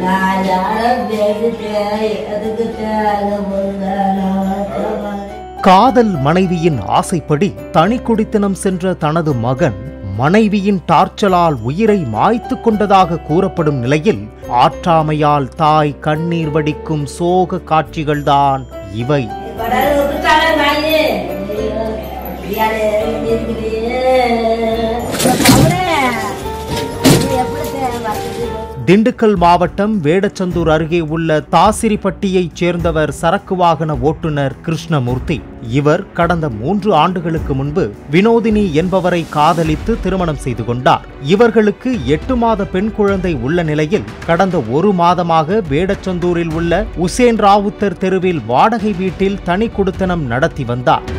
நான் யாரும் பேசிட்டேன் எதுக்கிட்ட முந்தான காதல் மனைவியின் ஆசைப்படி தனி குடித்தனம் சென்ற தனது மகன் மனைவியின் டார்ச்சலால் உயிரை மாய்த்து கொண்டதாக கூறப்படும் நிலையில் ஆற்றாமையால் தாய் கண்ணீர் வடிக்கும் சோக காட்சிகள்தான் இவை படாது விட்டுட்டாங்க நாயி ஐயோ, அப்படியாலே இருக்குது எப்படி வசதி திண்டுக்கல் மாவட்டம் வேடச்சந்தூர் அருகே உள்ள தாசிரிப்பட்டியைச் சேர்ந்தவர் சரக்கு வாகன ஓட்டுநர் கிருஷ்ணமூர்த்தி இவர் கடந்த மூன்று ஆண்டுகளுக்கு முன்பு வினோதினி என்பவரை காதலித்து திருமணம் செய்து கொண்டார் இவர்களுக்கு எட்டு மாத பெண் குழந்தை உள்ள நிலையில் கடந்த ஒரு மாதமாக வேடச்சந்தூரில் உள்ள உசேன் ராவுத்தர் தெருவில் வாடகை வீட்டில் தனி குடுத்தனம் நடத்தி வந்தார்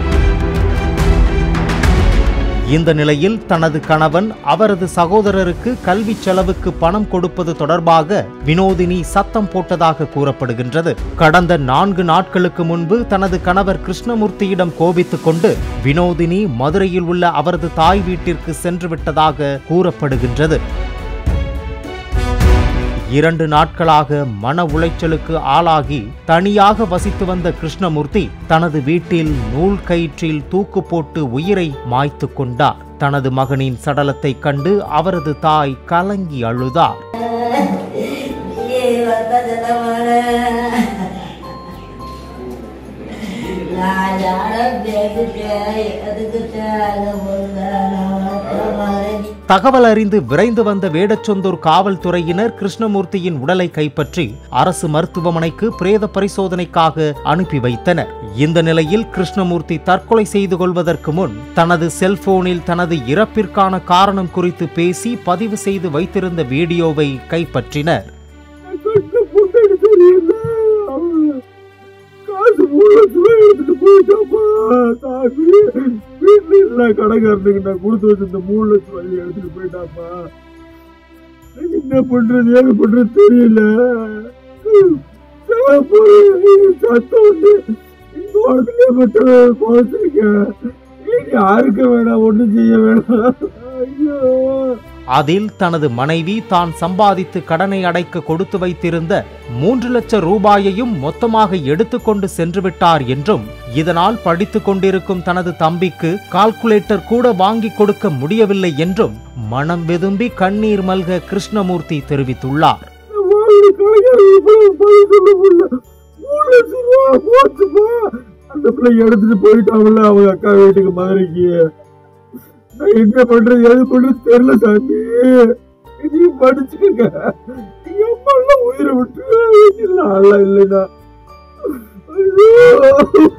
இந்த நிலையில் தனது கணவன் அவரது சகோதரருக்கு கல்வி செலவுக்கு பணம் கொடுப்பது தொடர்பாக வினோதினி சத்தம் போட்டதாக கூறப்படுகின்றது கடந்த நான்கு நாட்களுக்கு முன்பு தனது கணவர் கிருஷ்ணமூர்த்தியிடம் கோபித்துக் கொண்டு வினோதினி மதுரையில் உள்ள அவரது தாய் வீட்டிற்கு சென்று விட்டதாக கூறப்படுகின்றது இரண்டு நாட்களாக மன உளைச்சலுக்கு ஆளாகி தனியாக வசித்து வந்த கிருஷ்ணமூர்த்தி தனது வீட்டில் நூல் கயிற்றில் தூக்கு போட்டு உயிரை மாய்த்து கொண்டார் தனது மகனின் சடலத்தைக் கண்டு அவரது தாய் கலங்கி அழுதார் நீ வந்த ஜனமான நான் யாரும் பேசிட்டேன் எதுக்கிட்ட முந்தான தகவல் அறிந்து விரைந்து வந்த வேடச்சொந்தூர் காவல்துறையினர் கிருஷ்ணமூர்த்தியின் உடலை கைப்பற்றி அரசு மருத்துவமனைக்கு பிரேத பரிசோதனைக்காக அனுப்பி வைத்தனர் இந்த நிலையில் கிருஷ்ணமூர்த்தி தற்கொலை செய்து கொள்வதற்கு முன் தனது செல்போனில் தனது இறப்பிற்கான காரணம் குறித்து பேசி பதிவு செய்து வைத்திருந்த வீடியோவை கைப்பற்றினர் காசு மூலத்துல எடுத்துட்டு போயிட்டாப்பா சாமி வீட்டுல இல்ல கடைக்காரனுக்கு நான் கொடுத்து வச்சிருந்த மூணு லட்சம் ரூபாய் எடுத்துட்டு போயிட்டாப்பா என்ன பண்றது ஏது பண்றது தெரியல சத்தம் வந்து இந்த வாரத்திலே மட்டும் குறைச்சிருக்கேன் யாருக்கு வேணாம் ஒண்ணும் செய்ய வேணாம் ஐயோ அதில் தனது மனைவி தான் சம்பாதித்து கடனை அடைக்க கொடுத்து வைத்திருந்த மூன்று லட்சம் ரூபாயையும் மொத்தமாக எடுத்துக்கொண்டு சென்று விட்டார் என்றும் இதனால் படித்துக் கொண்டிருக்கும் தனது தம்பிக்கு கால்குலேட்டர் கூட வாங்கி கொடுக்க முடியவில்லை என்றும் மனம் வெதும்பி கண்ணீர் மல்க கிருஷ்ணமூர்த்தி தெரிவித்துள்ளார் வாழ்வு கலைஞர் இவ்வளவு பதில் சொல்ல முடியல மூணு லட்சம் ரூபா போச்சுப்பா அந்த பிள்ளை எடுத்துட்டு போயிட்டாங்கல்ல அவங்க அக்கா வீட்டுக்கு மதுரைக்கு நான் என்ன பண்றது எது பண்றது தெரியல சாமி இதையும் படிச்சுக்கங்க எங்க அம்மா எல்லாம் உயிரை விட்டு இல்ல இல்லைன்னா ஐயோ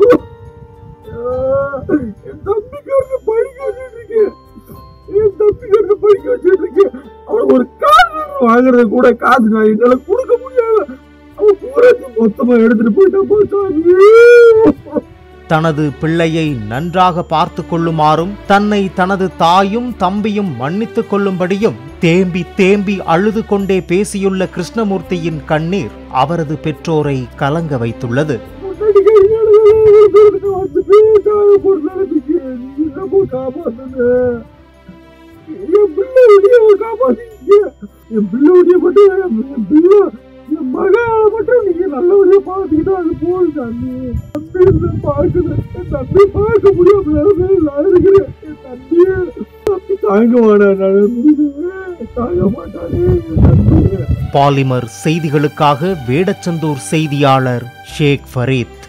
என் தம்பிக்காரங்க படிக்க வச்சுட்டு இருக்கேன் என் தம்பிக்காரங்க படிக்க வச்சுட்டு இருக்கேன் அவனுக்கு ஒரு காசு வாங்குறது கூட காசு நான் என்னால கொடுக்க முடியாது அவன் பூராத்தையும் மொத்தமா எடுத்துட்டு போயிட்டா போச்சாங்க தனது பிள்ளையை நன்றாக பார்த்து கொள்ளுமாறும் தன்னை தனது தாயும் தம்பியும் மன்னித்துக் கொள்ளும்படியும் தேம்பி தேம்பி அழுது கொண்டே பேசியுள்ள கிருஷ்ணமூர்த்தியின் கண்ணீர் அவரது பெற்றோரை கலங்க வைத்துள்ளது முன்னாடி கையால வந்து பேசாத பொருளாதாரத்துக்கு என்னமோ காப்பாத்துன என் பிள்ளை உடைய காப்பாத்தீங்க என் பிள்ளை உடைய மட்டும் என் பிள்ளை என் மகன் மட்டும் நீங்க நல்லபடியா பாத்துக்கிட்டா அது போதும் சாமி தம்பி இருந்து பாக்குறேன் என் தம்பி பார்க்க முடியாம நான் இருக்கிறேன் என் தம்பி தம்பி தாங்க மாட்டான் தாங்க மாட்டானே என் தம்பி பாலிமர் செய்திகளுக்காக வேடச்சந்தூர் செய்தியாளர் ஷேக் ஃபரீத்